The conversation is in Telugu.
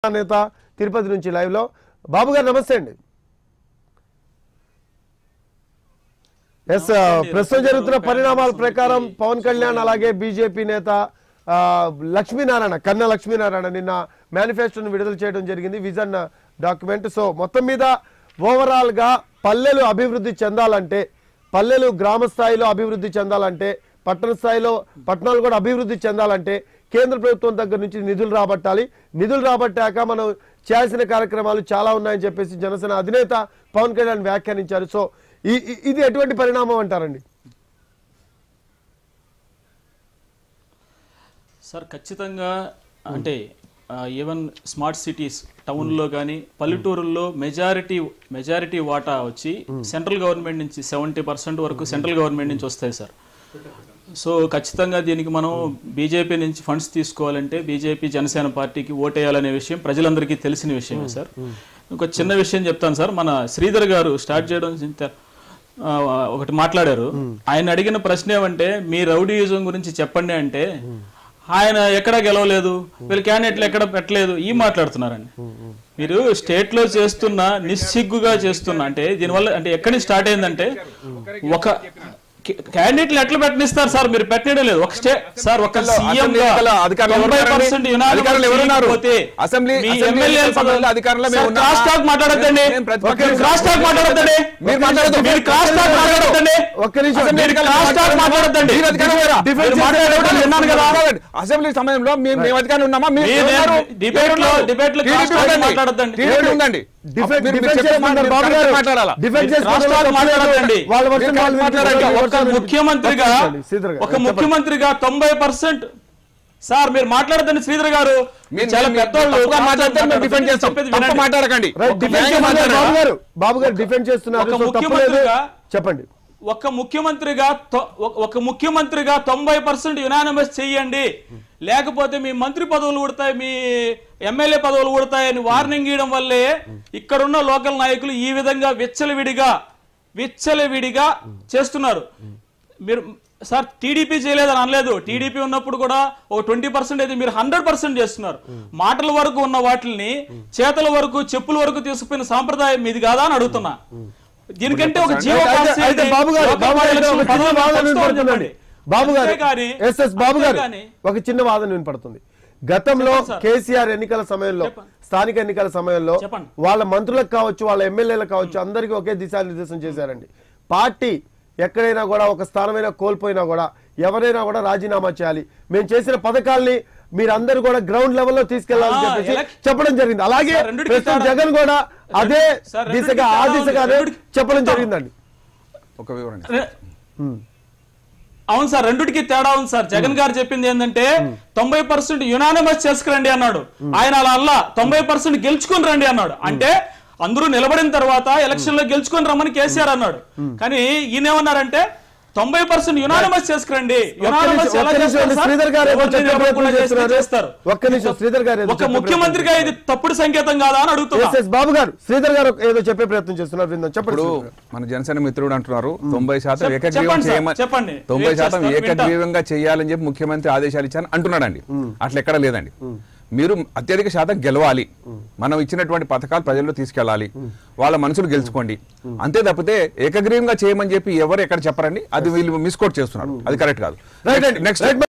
నేత తిరుపతి నుంచి లైవ్ లో బాబు గారు నమస్తే అండి ఎస్ ప్రస్తుతం జరుగుతున్న పరిణామాల ప్రకారం పవన్ కళ్యాణ్ అలాగే బీజేపీ నేత ఆ, లక్ష్మీనారాయణ కన్న లక్ష్మీనారాయణ నిన్న మేనిఫెస్టోను విడుదల చేయడం జరిగింది విజన్ డాక్యుమెంట్ సో మొత్తం మీద ఓవరాల్ గా పల్లెలు అభివృద్ధి చెందాలంటే పల్లెలు గ్రామ స్థాయిలో అభివృద్ధి చెందాలంటే పట్టణ స్థాయిలో పట్టణాలు కూడా అభివృద్ధి చెందాలంటే కేంద్ర ప్రభుత్వం దగ్గర నుంచి నిధులు రాబట్టాలి నిధులు రాబట్టాక మనం చేయాల్సిన కార్యక్రమాలు చాలా ఉన్నాయని చెప్పేసి జనసేన అధినేత పవన్ కళ్యాణ్ వ్యాఖ్యానించారు సో ఈ- ఈ- ఇది ఎటువంటి పరిణామం అంటారండి సార్ ఖచ్చితంగా అంటే ఈవెన్ స్మార్ట్ సిటీస్ టౌన్లో కానీ పల్లెటూరుల్లో మెజారిటీ మెజారిటీ వాటా వచ్చి సెంట్రల్ గవర్నమెంట్ నుంచి సెవెంటీ పర్సెంట్ వరకు సెంట్రల్ గవర్నమెంట్ నుంచి వస్తాయి సార్ సో ఖచ్చితంగా దీనికి మనం బీజేపీ నుంచి ఫండ్స్ తీసుకోవాలంటే బీజేపీ జనసేన పార్టీకి ఓటేయాలనే విషయం ప్రజలందరికీ తెలిసిన విషయమే సార్ ఇంకో చిన్న విషయం చెప్తాను సార్ మన శ్రీధర్ గారు స్టార్ట్ చేయడం చింత- ఆ, ఒకటి మాట్లాడారు ఆయన అడిగిన ప్రశ్న ఏమంటే మీ రౌడీయిజం గురించి చెప్పండి అంటే ఆయన ఎక్కడ గెలవలేదు వీళ్ళు క్యాండిడేట్లు ఎక్కడ పెట్టలేదు ఈ మాట్లాడుతున్నారండి మీరు స్టేట్ లో చేస్తున్న నిస్సిగ్గుగా చేస్తున్న అంటే దీనివల్ల అంటే ఎక్కడి నుంచి స్టార్ట్ అయిందంటే ఒక క్యాండిడేట్లు ఎట్లా పెట్టనిస్తారు సార్ మీరు పెట్టడం లేదు ఒక స్టే సార్ ఒక సీఎం అసెంబ్లీ ఎన్నికల అధికారులు ఎవరు ఉన్నారండి? అధికారులు ఎవరు ఉన్నారు? అసెంబ్లీ- అసెంబ్లీ ఎన్నికల సమయంలో అధికారంలో మేము ఉన్నామా? క్రాస్ టాక్ మాట్లాడద్దండి మేము ప్రతిపక్షం మీరు క్రాస్ టాక్ మాట్లాడద్దండి మీరు మాట్లాడొద్దు. మీరు క్రాస్ టాక్ మాట్లాడద్దండి ఒక్క నిమిషం అసెంబ్లీ ఎన్నికల క్రాస్ టాక్ మాట్లాడొద్దండి మీరు అధికారం లేరా? డిఫెన్స్ మీరు మాట్లాడేటప్పుడు చేస్తున్నారు. విన్నాను కదా అసెంబ్లీ సమయంలో మేము మేము అధికారం ఉన్నామా మీరు మీరు ఉన్నారు? డిబేట్ లో- ఉన్నారు? డిబేట్ లో TDP క్రాస్ టాక్ ఉందండి. మాట్లాడొద్దండి. TDP ఉందండి డిఫెన్స్ మీరు- మీరు డిఫెన్స్ చెప్పే మాట చేసుకుంటారు మీరు బాబు కరెక్ట్ గారు మాట్లాడాలా డిఫెన్స్ మీరు క్రాస్ చేసుకుంటారు టాక్ మాట్లాడొద్దండి. వాళ్ళ వర్షన్ మీరు వాళ్ళు మాట్లాడండి. వినిపించాలి. ఒక వర్షన్ ముఖ్యమంత్రిగా వినిపించాలి. శ్రీధర్ గారు ఒక ముఖ్యమంత్రిగా తొంభై పర్సెంట్ సార్ మీరు మాట్లాడదండి శ్రీధర్ గారు మీరు చాలా మీరు పెద్దోళ్ళు తప్పుగా క్రాస్ టాక్ మాట్లాడితే మేము డిఫెండ్ చేస్తాం చెప్పేది తప్పు వినండి. మాట్లాడకండి రైట్ ఒక డిఫెన్స్ న్యాయం చేస్తున్నారు మాట్లాడాలా? బాబు గారు బాబు గారు డిఫెండ్ చేస్తున్నారు ఒక సో తప్పు లేదు ముఖ్యమంత్రిగా చెప్పండి ఒక ముఖ్యమంత్రిగా తొ- ఒక- ఒక ముఖ్యమంత్రిగా తొంభై పర్సెంట్ యునానిమస్ చెయ్యండి లేకపోతే మీ మంత్రి పదవులు ఉడతాయి మీ ఎమ్మెల్యే పదవులు ఉడతాయని వార్నింగ్ ఇవ్వడం వల్లే ఇక్కడున్న లోకల్ నాయకులు ఈ విధంగా విచ్చలవిడిగా విచ్చలవిడిగా చేస్తున్నారు మీరు సార్ టీడీపీ చేయలేదని అనలేదు టీడీపీ ఉన్నప్పుడు కూడా ఒక ట్వంటీ పర్సెంట్ అయితే మీరు హండ్రెడ్ పర్సెంట్ చేస్తున్నారు మాటల వరకు ఉన్న వాటిని చేతల వరకు చెప్పుల వరకు తీసుకుపోయిన సాంప్రదాయం మీది కాదా అని అడుగుతున్నా దీనికంటే ఒక జీవో అయితే- పాస్ అయితే చేయండి. బాబు గారు లోకల్ బాబు గారు ఎలక్షన్ ఒక చిన్న పదవులు వాదన పంచుతామని వినపడుతుందండి చెప్పండి. బాబు గారు అంతేగాని- ఎస్ ఎస్ బాబు గారు అంతేగాని- ఒక చిన్న వాదన వినపడుతుంది గతంలో చెప్పండి సార్. కేసీఆర్ ఎన్నికల సమయంలో చెప్పండి. స్థానిక ఎన్నికల సమయంలో చెప్పండి. వాళ్ళ మంత్రులకు కావచ్చు వాళ్ళ ఎమ్మెల్యేలకు కావచ్చు అందరికీ ఒకే దిశానిర్దేశం చేశారండి పార్టీ ఎక్కడైనా కూడా ఒక స్థానమైనా కోల్పోయినా కూడా ఎవరైనా కూడా రాజీనామా చేయాలి మేము చేసిన పథకాల్ని మీరందరూ కూడా గ్రౌండ్ లెవెల్లో తీసుకెళ్లాలని ఆ, చెప్పేసి ఎలక్- చెప్పడం జరిగింది అలాగే సార్, రెండిటికి ప్రస్తుతం తేడా- జగన్ కూడా అదే సార్, రెండిటికి దిశగా ఆ తేడా ఉంది. దిశగానే రెండిటికి- చెప్పడం జరిగిందండి ఒక వివరణ రె- అవును సార్ రెండుటికి తేడా ఉంది సార్ జగన్ గారు చెప్పింది ఏంటంటే తొంభై పర్సెంట్ యునానిమస్ చేసుకురండి అన్నాడు ఆయన అలా అల్లా తొంభై పర్సెంట్ గెలుచుకుని రండి అన్నాడు అంటే అందరూ నిలబడిన తర్వాత ఎలక్షన్ లో గెలుచుకొని రమ్మని కేసీఆర్ అన్నాడు కానీ ఈయన ఏమన్నారంటే తొంభై పర్సెంట్ యునానిమస్ చేసుకురండి యునానిమస్ నిమిషం, ఎలా ఒక్క నిమిషం, చేస్తారు సార్? శ్రీధర్ గారు ఏదో ఎవరిని చెప్పే నిలబడకుండా ప్రయత్నం చేస్తే చేస్తున్నారు. చేస్తారు ఒక్క నిమిషం శ్రీధర్ గారు ఏదో ఒక చెప్పే ముఖ్యమంత్రిగా ఇది తప్పుడు సంకేతం కాదా అని అడుగుతున్నా ఎస్ ఎస్ బాబు గారు శ్రీధర్ గారు ఏదో చెప్పే ప్రయత్నం చేస్తున్నారు విందాం చెప్పండి ఇప్పుడు శ్రీధర్ గారు. మన జనసేన మిత్రుడు అంటున్నారు తొంభై శాతం చెప్- ఏకగ్రీవం చెప్పండి సార్, చేయమని చెప్పండి. తొంభై వెయిట్ శాతం చేస్తాను, వింటా. ఏకగ్రీవంగా చేయాలని చెప్పి ముఖ్యమంత్రి ఆదేశాలు ఇచ్చాను అంటున్నాడండి అట్లా ఎక్కడ లేదండి మీరు అత్యధిక శాతం గెలవాలి మనం ఇచ్చినటువంటి పథకాలు ప్రజల్లో తీసుకెళ్ళాలి వాళ్ళ మనసులు గెలుచుకోండి అంతే తప్పితే ఏకగ్రీవంగా చేయమని చెప్పి ఎవరు ఎక్కడ చెప్పరండి అది వీళ్ళు మిస్కోట్ చేస్తున్నారు అది కరెక్ట్ కాదు రైట్ అండి నెక్స్ట్ రైట్